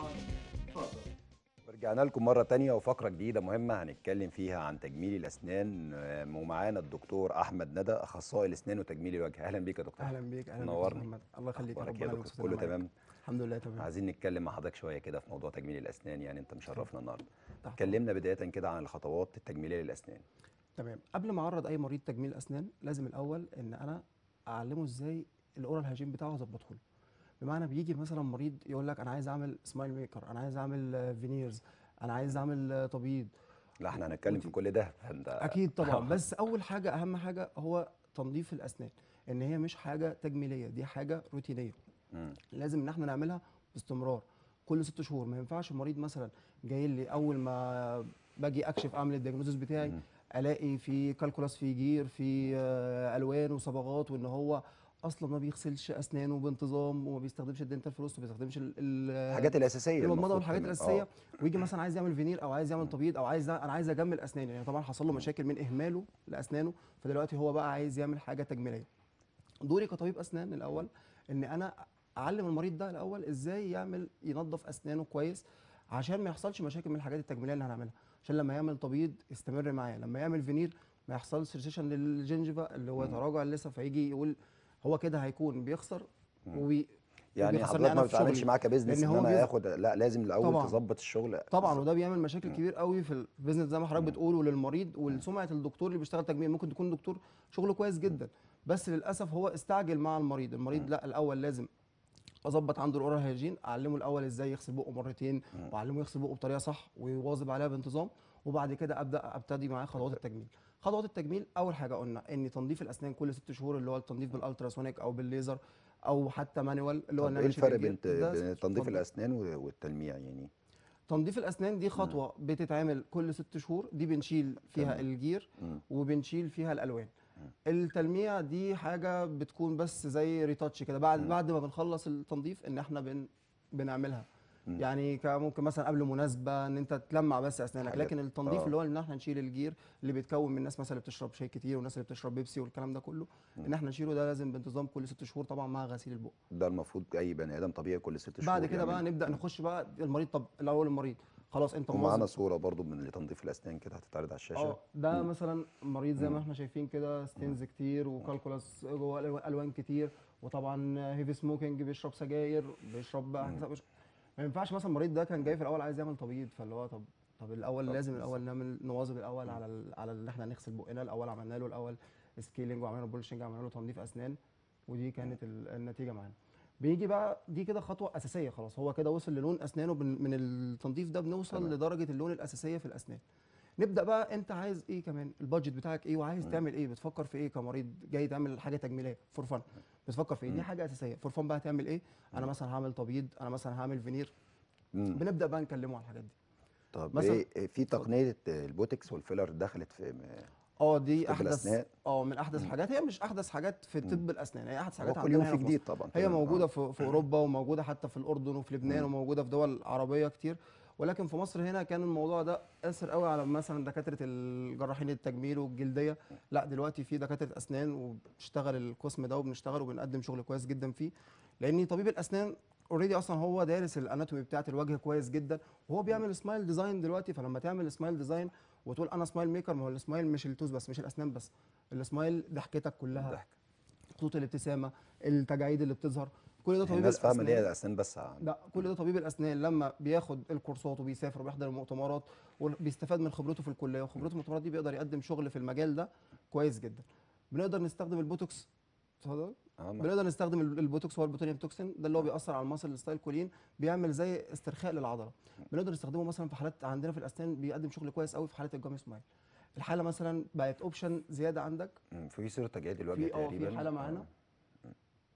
اتفضل رجعنا لكم مرة تانية وفقرة جديدة مهمة هنتكلم فيها عن تجميل الأسنان آه، ومعانا الدكتور أحمد ندى أخصائي الأسنان وتجميل الوجه أهلا بيك يا دكتور اهلا بيك اهلا بيك يا نورني. محمد الله يخليك أخبارك يا ربنا دكتور يبسطنا كله معاك. تمام الحمد لله تمام عايزين نتكلم مع حضرتك شوية كده في موضوع تجميل الأسنان يعني أنت مشرفنا النهاردة تحت اتكلمنا بداية كده عن الخطوات التجميلية للأسنان تمام قبل ما اعرض اي مريض تجميل اسنان لازم الاول ان انا اعلمه ازاي الاورال هايجين بتاعه اظبطه له بمعنى بيجي مثلا مريض يقول لك انا عايز اعمل سمايل ميكر انا عايز اعمل آه، فينيرز انا عايز اعمل آه، تبييض لا احنا هنتكلم في وانت- كل ده فانت اكيد طبعا بس اول حاجه اهم حاجه هو تنظيف الاسنان ان هي مش حاجه تجميليه دي حاجه روتينيه مم. لازم ان احنا نعملها باستمرار كل ست شهور ما ينفعش مريض مثلا جاي لي اول ما باجي اكشف اعمل الدياجنوزس بتاعي مم. الاقي في كالكولاس في جير في آه، الوان وصبغات وان هو اصلا ما بيغسلش اسنانه بانتظام وما بيستخدمش الدنتال فلوس وما بيستخدمش ال- ال- الحاجات الأساسية المضمضه المفروض والحاجات كمان. الاساسيه آه. ويجي مثلا عايز يعمل فينير او عايز يعمل تبييض او عايز انا عايز اجمل اسناني يعني طبعا حصل له مشاكل من اهماله لاسنانه فدلوقتي هو بقى عايز يعمل حاجه تجميليه دوري كطبيب اسنان الاول ان انا اعلم المريض ده الاول ازاي يعمل ينظف اسنانه كويس عشان ما يحصلش مشاكل من الحاجات التجميليه اللي هنعملها عشان لما يعمل تبييض يستمر معايا لما يعمل فينير ما يحصلش ريسيشن للجنجفه اللي هو مم. تراجع اللثه فيجي يقول هو كده هيكون بيخسر مم. وبي يعني وبيخسرني حضرتك أنا ما في بتتعاملش شغلي. معاه كبزنس لأن ان هو انا بيز- اخد لا لازم الاول طبعاً. تظبط الشغل طبعا وده بيعمل مشاكل مم. كبير قوي في البيزنس زي ما حضرتك مم. بتقول وللمريض ولسمعه الدكتور اللي بيشتغل تجميل ممكن تكون دكتور شغله كويس جدا بس للاسف هو استعجل مع المريض المريض مم. لا الاول لازم اظبط عنده الاورال هيجين اعلمه الاول ازاي يغسل بقه مرتين مم. واعلمه يغسل بقه بطريقه صح ويواظب عليها بانتظام وبعد كده ابدا ابتدي معاه خطوات التجميل خطوات التجميل اول حاجه قلنا ان تنظيف الاسنان كل ست شهور اللي هو التنظيف بالالتراسونيك او بالليزر او حتى مانوال اللي هو طب إن ايه أنا أشيل الفرق الجير. بين ده بين تنظيف اتفضل. الاسنان و- والتلميع يعني تنظيف الاسنان دي خطوه بتتعمل كل ست شهور دي بنشيل فيها تمام. الجير مم. وبنشيل فيها الالوان مم. التلميع دي حاجه بتكون بس زي ريتاتش كده بعد مم. بعد ما بنخلص التنظيف ان احنا بن بنعملها مم. يعني ك- ممكن مثلا قبل مناسبه ان انت تلمع بس اسنانك حاجات- لكن التنظيف آه. اللي هو ان احنا نشيل الجير اللي بيتكون من الناس مثلا اللي بتشرب شاي كتير والناس اللي بتشرب بيبسي والكلام ده كله مم. ان احنا نشيله ده لازم بانتظام كل ست شهور طبعا مع غسيل البق ده المفروض اي بني ادم طبيعي كل ست شهور بعد كده بقى يعمله. نبدا نخش بقى المريض طب الاول المريض خلاص انت ومعانا مواظب صوره برضو من لتنظيف الاسنان كده هتتعرض على الشاشه اه ده مم. مثلا مريض زي مم. ما احنا شايفين كده ستينز كتير وكالكولاس جوه الألوان- الوان كتير وطبعا هيفي سموكينج بيشرب سجاير بيشرب بقى مم. حساب ما ينفعش مثلا المريض ده كان جاي في الاول عايز يعمل تبييض فاللي هو طب طب الاول طب لازم بالظبط. الاول نعمل نواظب الاول مم. على ال... على ان احنا نغسل بقنا الاول عملنا له الاول سكيلينج وعملنا له بولشنج عملنا له تنظيف اسنان ودي كانت ال- النتيجه معانا بيجي بقى دي كده خطوه اساسيه خلاص هو كده وصل للون اسنانه بن- من التنظيف ده بنوصل تمام. لدرجه اللون الاساسيه في الاسنان نبدا بقى انت عايز ايه كمان البادجت بتاعك ايه وعايز مم. تعمل ايه بتفكر في ايه كمريض جاي تعمل حاجه تجميليه فور فن بتفكر في ايه دي مم. حاجه اساسيه فور فن بقى هتعمل ايه انا مم. مثلا هعمل تبييض انا مثلا هعمل فينير مم. بنبدا بقى نكلمه على الحاجات دي طب مثلا- ايه إيه في تقنيه البوتكس والفيلر دخلت في اه دي طب احدث الأسنان؟ اه من احدث مم. الحاجات هي مش احدث حاجات في مم. طب الاسنان هي احدث هو حاجات كل عندنا يوم هنا في في جديد مصر. طبعا هي تمام. موجوده آه. في, في اوروبا وموجوده حتى في الاردن وفي لبنان مم. وموجوده في دول عربيه كتير ولكن في مصر هنا كان الموضوع ده اثر قوي على مثلا دكاتره الجراحين التجميل والجلديه لا دلوقتي في دكاتره اسنان وبتشتغل القسم ده وبنشتغل وبنقدم شغل كويس جدا فيه لان طبيب الاسنان اوريدي اصلا هو دارس الاناتومي بتاعه الوجه كويس جدا وهو بيعمل سمايل ديزاين دلوقتي فلما تعمل سمايل ديزاين وتقول انا سمايل ميكر ما هو السمايل مش التوز بس مش الاسنان بس السمايل ضحكتك كلها الضحك. خطوط الابتسامه التجاعيد اللي بتظهر كل ده طبيب الناس فاهمه ان هي الاسنان الاسنان بس ع- لا كل ده طبيب الاسنان لما بياخد الكورسات وبيسافر وبيحضر المؤتمرات وبيستفاد من خبرته في الكليه وخبرته في المؤتمرات دي بيقدر يقدم شغل في المجال ده كويس جدا بنقدر نستخدم البوتوكس اتفضل اه ما- بنقدر نستخدم ال- البوتوكس هو البوتونيوم توكسين ده اللي هو بيأثر على المصل ستايل كولين بيعمل زي استرخاء للعضله بنقدر نستخدمه مثلا في حالات عندنا في الاسنان بيقدم شغل كويس قوي في حاله الجامي سمايل الحاله مثلا بقت اوبشن زياده عندك مم. في صوره تجاعيد الوجه في اه تقريبا في حاله معانا آه.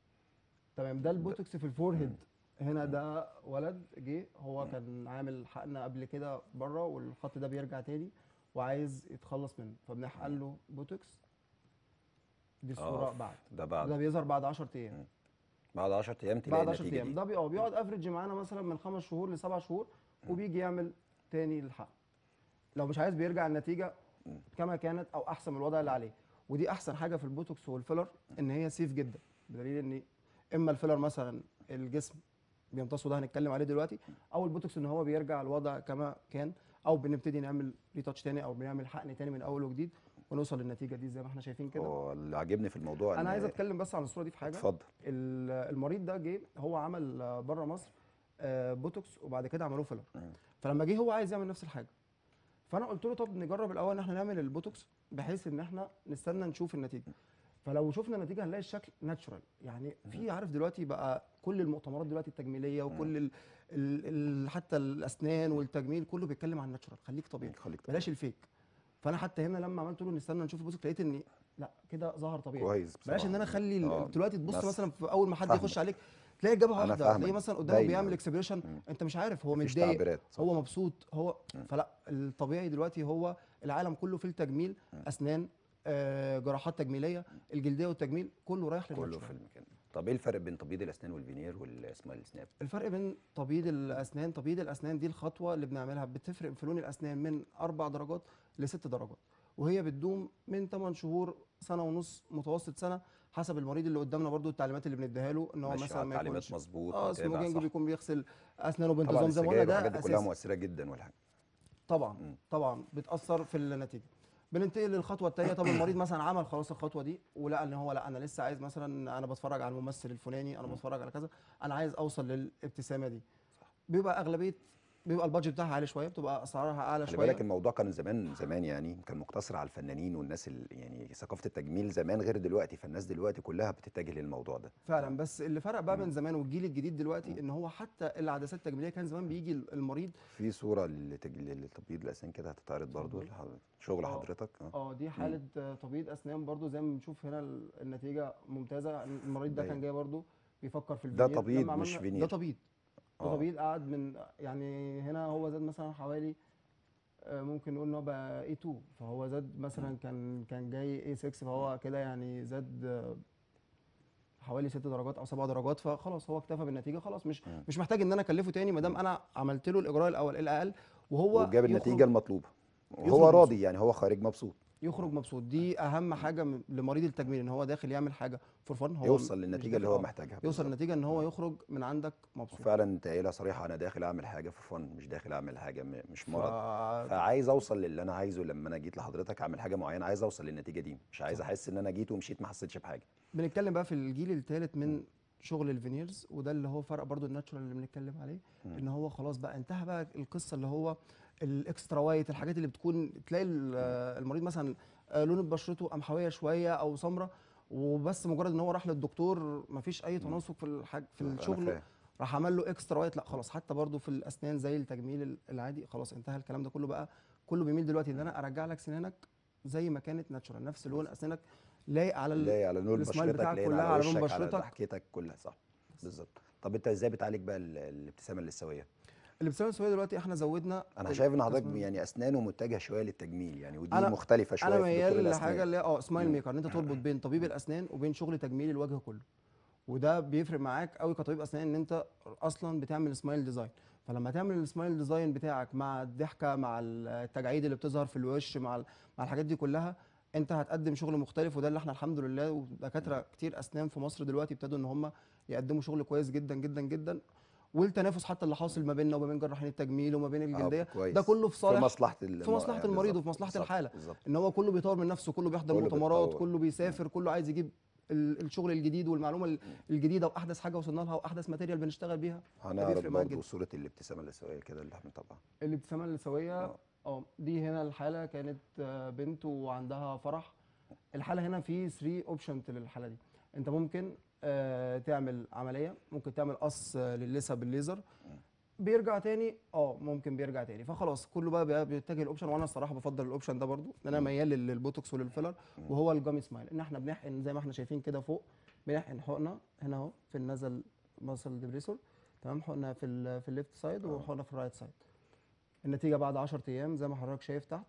تمام ده البوتوكس في الفورهيد هنا ده ولد جه هو كان عامل حقنه قبل كده بره والخط ده بيرجع تاني وعايز يتخلص منه فبنحقن له بوتوكس دي الصوره آه، بعد ده بعد ده بيظهر بعد 10 ايام بعد 10 ايام تلاقي بعد 10 النتيجه ايام دي ده بي- اه بيقعد افريج معانا مثلا من خمس شهور لسبع شهور وبيجي يعمل تاني الحقن لو مش عايز بيرجع النتيجه مم. كما كانت او احسن من الوضع اللي عليه ودي احسن حاجه في البوتوكس والفيلر ان هي سيف جدا بدليل ان اما الفيلر مثلا الجسم بيمتصوا ده هنتكلم عليه دلوقتي او البوتوكس ان هو بيرجع الوضع كما كان او بنبتدي نعمل ريتاتش تاني او بنعمل حقن تاني من اول وجديد ونوصل للنتيجه دي زي ما احنا شايفين كده هو اللي عاجبني في الموضوع انا إن- عايز اتكلم بس عن الصوره دي في حاجه اتفضل ال- المريض ده جه هو عمل بره مصر آه، بوتوكس وبعد كده عملوه فيلر مم. فلما جه هو عايز يعمل نفس الحاجه فانا قلت له طب نجرب الاول ان احنا نعمل البوتوكس بحيث ان احنا نستنى نشوف النتيجه فلو شفنا النتيجه هنلاقي الشكل ناتشورال يعني في عارف دلوقتي بقى كل المؤتمرات دلوقتي التجميليه وكل ال ال ال حتى الاسنان والتجميل كله بيتكلم عن الناتشورال خليك طبيعي خليك بلاش الفيك فانا حتى هنا لما عملت له نستنى نشوف البوتوكس لقيت ان لا كده ظهر طبيعي كويس بلاش ان بصراحة. انا اخلي آه، ال- دلوقتي تبص بس مثلا في اول ما حد فاهمك. يخش عليك تلاقي جبهه أنا واحده فاهمك. تلاقيه مثلا قدامه باينة. بيعمل اكسبريشن مم. انت مش عارف هو مفيش متضايق تعبيرات صح. هو مبسوط هو فلا الطبيعي دلوقتي هو العالم كله في التجميل اسنان آه، جراحات تجميليه الجلديه والتجميل كله رايح كله للناتشورال في المكان طب ايه الفرق بين تبييض الاسنان والفينير والسمايل سناب الفرق بين تبييض الاسنان تبييض الاسنان دي الخطوه اللي بنعملها بتفرق في لون الاسنان من اربع درجات لست درجات وهي بتدوم من 8 شهور سنه ونص متوسط سنه حسب المريض اللي قدامنا برضو التعليمات اللي بنديها له ان هو ماشي مثلا على ما التعليمات يكونش مظبوط اه متابع، سموكينج صح. بيكون بيغسل اسنانه طبعا بانتظام زي ما قلنا السجاير والحاجات ده دي كلها اساسي مؤثره جدا والحاجات طبعا مم. طبعا بتاثر في النتيجه بننتقل للخطوه الثانيه طب المريض مثلا عمل خلاص الخطوه دي ولقى ان هو لا انا لسه عايز مثلا انا بتفرج على الممثل الفلاني انا بتفرج على كذا انا عايز اوصل للابتسامه دي بيبقى اغلبيه بيبقى البادجت بتاعها عالي شويه بتبقى اسعارها اعلى خلي شويه بالك الموضوع كان زمان زمان يعني كان مقتصر على الفنانين والناس اللي يعني ثقافه التجميل زمان غير دلوقتي فالناس دلوقتي كلها بتتجه للموضوع ده فعلا بس اللي فرق بقى بين زمان والجيل الجديد دلوقتي ان هو حتى العدسات التجميليه كان زمان بيجي المريض في صوره لتج- لتبييض الاسنان كده هتتعرض برضو اتفضل. لح- شغل آه. حضرتك اه اه دي حاله آه، تبييض اسنان برضو زي ما بنشوف هنا ال- النتيجه ممتازه المريض ده كان باين. جاي برضو بيفكر في ده الفينير تبييض لما مش عملنا- فينير. ده تبييض ده آه. تبييض قعد من يعني هنا هو زاد مثلا حوالي آه، ممكن نقول ان هو بقى اي 2 فهو زاد مثلا كان كان جاي اي 6 فهو كده يعني زاد آه، حوالي ست درجات او سبع درجات فخلاص هو اكتفى بالنتيجه خلاص مش مم. مش محتاج ان انا اكلفه تاني ما دام انا عملت له الاجراء الاول الاقل وهو وجاب يخرج- النتيجه المطلوبه يخرج وهو مبسوط. راضي يعني هو خارج مبسوط يخرج مبسوط دي اهم حاجه م- لمريض التجميل ان هو داخل يعمل حاجه فور فن هو يوصل مش للنتيجه داخل- اللي هو آه، محتاجها يوصل بالظبط. للنتيجه ان هو يخرج من عندك مبسوط وفعلا انت قايلها صريحه انا داخل اعمل حاجه في فن مش داخل اعمل حاجه م- مش ف... مرض فعايز اوصل للي انا عايزه لما انا جيت لحضرتك اعمل حاجه معينه عايز اوصل للنتيجه دي مش عايز صح. احس ان انا جيت ومشيت ما حسيتش بحاجه بنتكلم بقى في الجيل الثالث من شغل الفينيرز وده اللي هو فرق برضو الناتشورال اللي بنتكلم عليه مم. ان هو خلاص بقى انتهى بقى القصه اللي هو الاكسترا وايت الحاجات اللي بتكون تلاقي ال- آه، المريض مثلا آه، لون بشرته قمحويه شويه او سمراء وبس مجرد ان هو راح للدكتور مفيش اي تناسق في الحاج في أنا الشغل فاهم. راح عمل له اكسترا وايت لا خلاص حتى برضو في الاسنان زي التجميل ال- العادي خلاص انتهى الكلام ده كله بقى كله بيميل دلوقتي ان انا ارجع لك سنانك زي ما كانت ناتشورال نفس لون اسنانك لايق على ال- لاقي على لون السمايل بشرتك بتاعك لاقي كلها على على لون وشك على بشرتك. ضحكتك كلها صح بالظبط طب انت ازاي بتعالج بقى ال- الابتسامه اللثويه الابتسامه السويه دلوقتي احنا زودنا انا ال- شايف ان حضرتك التصميم. يعني اسنانه متجهه شويه للتجميل يعني ودي أنا- مختلفه شويه انا في دكتور ميال الأسنان. لحاجه اللي هي اه سمايل مم. ميكر ان انت تربط بين طبيب الاسنان وبين شغل تجميل الوجه كله وده بيفرق معاك قوي كطبيب اسنان ان انت اصلا بتعمل سمايل ديزاين فلما تعمل السمايل ديزاين بتاعك مع الضحكه مع التجاعيد اللي بتظهر في الوش مع ال- مع الحاجات دي كلها انت هتقدم شغل مختلف وده اللي احنا الحمد لله ودكاتره كتير اسنان في مصر دلوقتي ابتدوا ان هم يقدموا شغل كويس جدا جدا جدا والتنافس حتى اللي حاصل ما بيننا وما بين جراحين التجميل وما بين آه، الجلديه كويس. ده كله في في صالح مصلحه الم- في مصلحة يعني المريض بالظبط، وفي مصلحة بالظبط، الحالة. بالظبط ان هو كله بيطور من نفسه كله بيحضر كله مؤتمرات بيتطور. كله بيسافر كله عايز يجيب ال- الشغل الجديد والمعلومه ال- الجديده واحدث حاجه وصلنا لها واحدث ماتيريال بنشتغل بيها هنعرض بيفرق معاك برضه جدا. صوره الابتسامه اللثويه كده اللي احنا طبعا الابتسامه اللثويه آه. اه دي هنا الحاله كانت آه، بنت وعندها فرح الحاله هنا في 3 اوبشن للحاله دي انت ممكن آه، تعمل عمليه ممكن تعمل قص آه، للثه بالليزر بيرجع تاني اه ممكن بيرجع تاني فخلاص كله بقى بي- بيتجه الاوبشن وانا الصراحه بفضل الاوبشن ده برضو ان انا ميال لل- للبوتوكس وللفيلر وهو الجامي سمايل ان احنا بنحقن زي ما احنا شايفين كده فوق بنحقن حقنه هنا اهو في النزل ماسل ديبريسور تمام حقنه في ال في الليفت سايد وحقنه في الرايت سايد النتيجه بعد 10 ايام زي ما حضرتك شايف تحت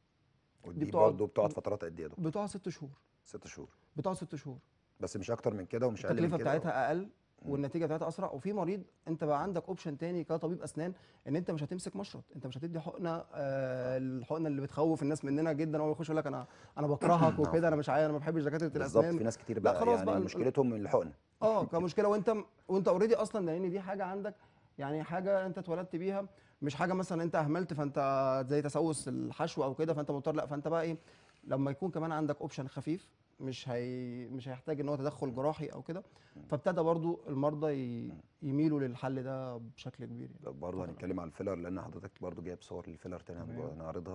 ودي بتقعد- برضه بتقعد فترات قد ايه يا دكتور؟ بتقعد ست شهور ست شهور بتقعد ست شهور بس مش اكتر من كده ومش اقل من التكلفه كده بتاعتها اقل والنتيجه بتاعتها اسرع وفي مريض انت بقى عندك اوبشن تاني كطبيب اسنان ان انت مش هتمسك مشرط انت مش هتدي حقنه آه الحقنه اللي بتخوف الناس مننا جدا هو يخش يقول لك انا انا بكرهك وكده انا مش عايز انا ما بحبش دكاتره بالظبط الاسنان في ناس كتير لا بقى خلاص يعني بقى ال- مشكلتهم من الحقنه اه كمشكله وانت وانت اوريدي اصلا لان دي حاجه عندك يعني حاجه انت اتولدت بيها مش حاجه مثلا انت اهملت فانت زي تسوس الحشو او كده فانت مضطر لا فانت بقى ايه لما يكون كمان عندك اوبشن خفيف مش هي مش هيحتاج ان هو تدخل جراحي او كده فابتدى برضو المرضى ي- يميلوا للحل ده بشكل كبير يعني طب برضه هنتكلم على الفيلر لان حضرتك برضه جايب صور للفيلر تاني تمام. هنبقى نعرضها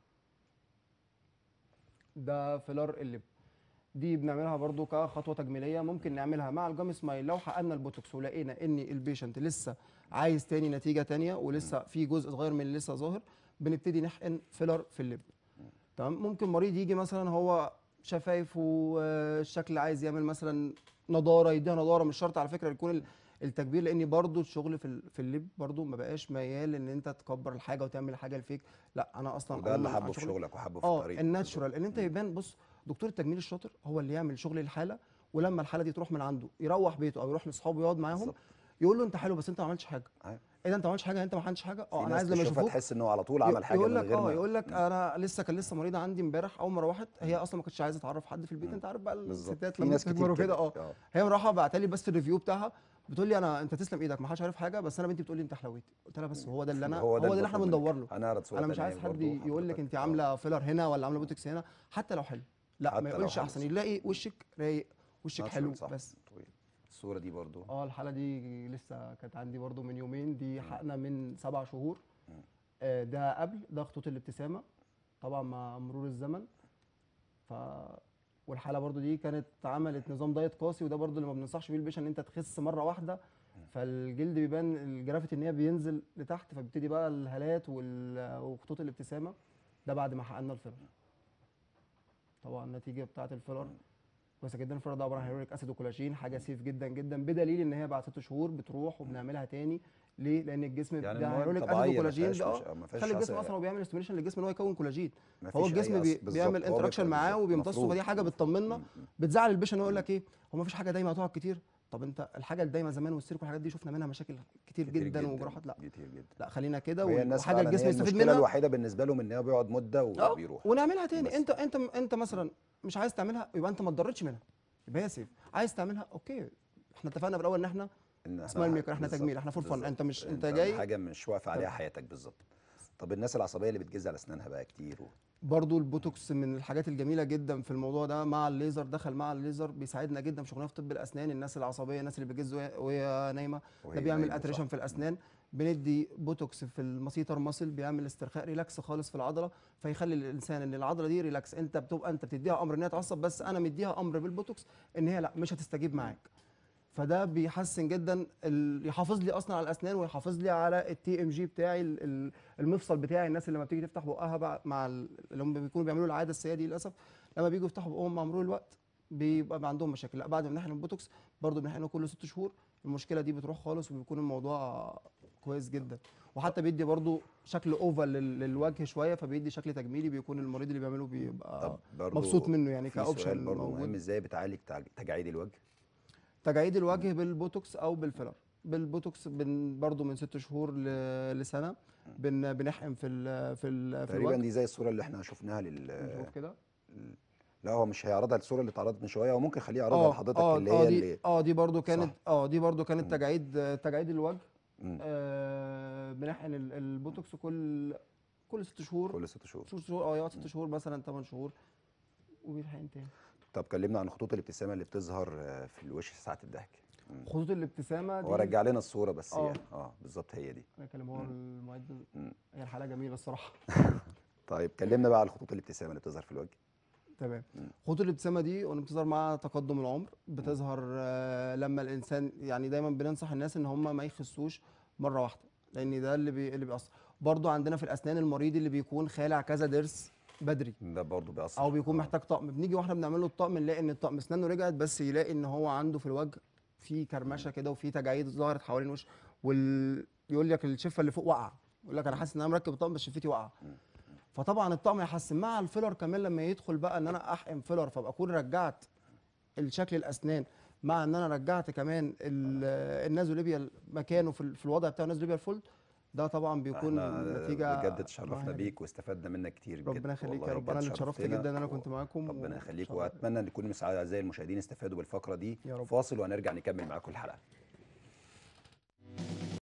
ده فيلر اللب دي بنعملها برضو كخطوه تجميليه ممكن نعملها مع الجام سمايل لو حققنا البوتوكس ولقينا ان البيشنت لسه عايز تاني نتيجه تانية ولسه في جزء صغير من اللي لسه ظاهر بنبتدي نحقن فيلر في اللب تمام ممكن مريض يجي مثلا هو شفايفه آه، الشكل عايز يعمل مثلا نضاره يديها نضاره مش شرط على فكره يكون ال- التكبير لان برضو الشغل في ال- في اللب برضو ما بقاش ميال ان انت تكبر الحاجه وتعمل حاجه الفيك لا انا اصلا وده اللي عموماً حبه عن في شغلي- شغلك وحبه في اه الطريق الناتشورال ان انت يبان بص دكتور التجميل الشاطر هو اللي يعمل شغل الحاله ولما الحاله دي تروح من عنده يروح بيته او يروح لاصحابه يقعد معاهم بالظبط. يقول له انت حلو بس انت ما عملتش حاجه أيوة. ايه ده انت ما عملتش حاجه انت ما عملتش حاجه في اه انا ناس عايز لما تشوفها يشوفوك تحس ان هو على طول عمل حاجه يقول من لك غير اه ما يقول لك مم. انا لسه كان لسه مريضه عندي امبارح اول ما روحت هي اصلا ما كانتش عايزه تعرف حد في البيت مم. انت عارف بقى بالظبط الستات في لما ناس كتير بتكبر وكده اه اه هي راحه بعت لي بس الريفيو بتاعها بتقول لي انا انت تسلم ايدك ما حدش عارف حاجه بس انا بنتي بتقول لي انت حلويتي قلت لها بس هو ده اللي انا هو ده, اللي احنا المطلوب بندور منك. له هنعرض صوره انا مش تانية عايز حد برضو يقول لك حضرتك. انت آه. عامله فيلر هنا ولا عامله بوتوكس هنا حتى لو حلو لا حتى ما لو يقولش حلو. احسن يلاقي وشك رايق وشك ناتشورال، حلو صح. بس طيب. الصوره دي برضو اه الحاله دي لسه كانت عندي برضو من يومين دي حقنا من سبع شهور مم. آه، ده قبل ده خطوط الابتسامه طبعا مع مرور الزمن ف والحاله برضو دي كانت عملت نظام دايت قاسي وده برضو اللي ما بننصحش بيه البيشن ان انت تخس مره واحده فالجلد بيبان الجرافيت ان هي بينزل لتحت فبيبتدي بقى الهالات وال- وخطوط الابتسامه ده بعد ما حققنا الفيلر طبعا النتيجه بتاعه الفيلر كويسه جدا الفيلر ده عباره عن هيلوريك اسيد وكولاجين حاجه سيف جدا جدا بدليل ان هي بعد ست شهور بتروح وبنعملها تاني ليه؟ لان الجسم يعني ده المواد هيلوريك اسيد طبيعية، ما وكولاجين فيهاش ده مش- اه ما فيهاش خلي الجسم أثر- اصلا هو بيعمل استيميشن للجسم ان هو يكون كولاجين ما فهو فيش أي الجسم أثر. بي بالظبط، بيعمل هو انتراكشن بيفرق معاه بالظبط. وبيمتصه مفروض. فدي حاجه مم. بتطمنا مم. بتزعل البيشن يقول لك ايه هو ما فيش حاجه دايما هتقع كتير طب انت الحاجه الدايمه زمان والسيرك والحاجات دي شفنا منها مشاكل كتير, كتير جدا, وجراحات لا كتير جدا لا خلينا كده وهي و- الناس وحاجه فعلا الجسم هي يستفيد المشكله منها الوحيده بالنسبه لهم ان هو بيقعد مده اه وبيروح ونعملها تاني بس. انت انت انت مثلا مش عايز تعملها يبقى انت ما تضرتش منها يبقى هي سيف عايز تعملها اوكي احنا اتفقنا بالاول ان احنا إن إحنا- سمايل ميكر، إحنا بالظبط، تجميل، إحنا فور فن. بالظبط. أنت مش- أنت أنت جاي- حاجه مش واقفه عليها طب. حياتك بالظبط طب الناس العصبيه اللي بتجز على اسنانها بقى كتير و... برضو البوتوكس من الحاجات الجميله جدا في الموضوع ده مع الليزر دخل مع الليزر بيساعدنا جدا في شغلنا في طب الاسنان الناس العصبيه الناس اللي بتجز وهي- وهي نايمه وهي ده بيعمل نايمة، اتريشن صح. في الاسنان بندي بوتوكس في المسيطر ماسل بيعمل استرخاء ريلاكس خالص في العضله فيخلي الانسان ان العضله دي ريلاكس انت بتبقى انت بتديها امر ان هي تعصب بس انا مديها امر بالبوتوكس ان هي لا مش هتستجيب معاك فده بيحسن جدا ال- يحافظ لي اصلا على الاسنان ويحافظ لي على التي ام جي بتاعي ال- ال- المفصل بتاعي الناس اللي لما بتيجي تفتح بقها بقى مع ال- اللي هم بيكونوا بيعملوا العاده السيئه دي للاسف لما بييجوا يفتحوا بقهم مع مرور الوقت بيبقى بقى عندهم مشاكل لا بعد ما بنحقن البوتوكس برضه بنحقنه كل ست شهور المشكله دي بتروح خالص وبيكون الموضوع كويس جدا وحتى بيدي برضه شكل اوفر لل- للوجه شويه فبيدي شكل تجميلي بيكون المريض اللي بيعمله بيبقى طب برضو مبسوط منه يعني في سؤال كاوبشن برضو مهم موجود ازاي بتعالج تج- تجاعيد الوجه تجاعيد الوجه بالبوتوكس او بالفيلر بالبوتوكس بن برضو من ست شهور ل- لسنه بن بنحقن في ال في ال في تقريبا الوجه دي زي الصوره اللي احنا شفناها لل نشوف كده لا هو مش هيعرضها الصوره اللي اتعرضت من شويه هو ممكن يخليه يعرضها لحضرتك اه اللي اه هي دي اللي اه دي برضو كانت صح. اه دي برضو مم. كانت تجاعيد تجاعيد الوجه مم. آه بنحقن ال- البوتوكس كل كل ست شهور كل ست شهور ست شهور اه يقعد ست شهور مثلا ثمان شهور وبيتحقن تاني طب كلمنا عن خطوط الابتسامه اللي بتظهر آه، في الوش ساعه الضحك مم. خطوط الابتسامه دي هو رجع لنا الصوره بس آه. يعني اه بالظبط هي دي انا كلام هو المعد مم. هي الحاله جميله الصراحه طيب كلمنا بقى على خطوط الابتسامه اللي بتظهر في الوجه تمام مم. خطوط الابتسامه دي وانا بتظهر مع تقدم العمر بتظهر آه، لما الانسان يعني دايما بننصح الناس ان هم ما يخسوش مره واحده لان ده اللي بي اللي بيأثر برضو عندنا في الاسنان المريض اللي بيكون خالع كذا ضرس بدري ده برضه بيأثر او بيكون آه. محتاج طقم بنيجي واحنا بنعمل له الطقم نلاقي ان الطقم اسنانه رجعت بس يلاقي ان هو عنده في الوجه في كرمشه كده وفي تجاعيد ظهرت حوالين الوش وال يقول لك الشفه اللي فوق واقعه يقول لك انا حاسس ان انا مركب الطقم بس شفتي واقعه فطبعا الطقم يحسن مع الفيلر كمان لما يدخل بقى ان انا احقن فيلر فابقى اكون رجعت الشكل الاسنان مع ان انا رجعت كمان ال- النازوليبيال مكانه في ال- في الوضع بتاع النازوليبيال فولد ده طبعا بيكون احنا نتيجه بجد اتشرفنا الله بيك واستفدنا منك كتير جدا ربنا يخليك والله يا رب بجد انا اللي اتشرفت شرفتنا جدا ان انا و- كنت معاكم ربنا يخليك وإن شاء الله واتمنى ان يكون اعزائي المشاهدين استفادوا بالفقره دي يا رب. فاصل وهنرجع نكمل معاكم الحلقه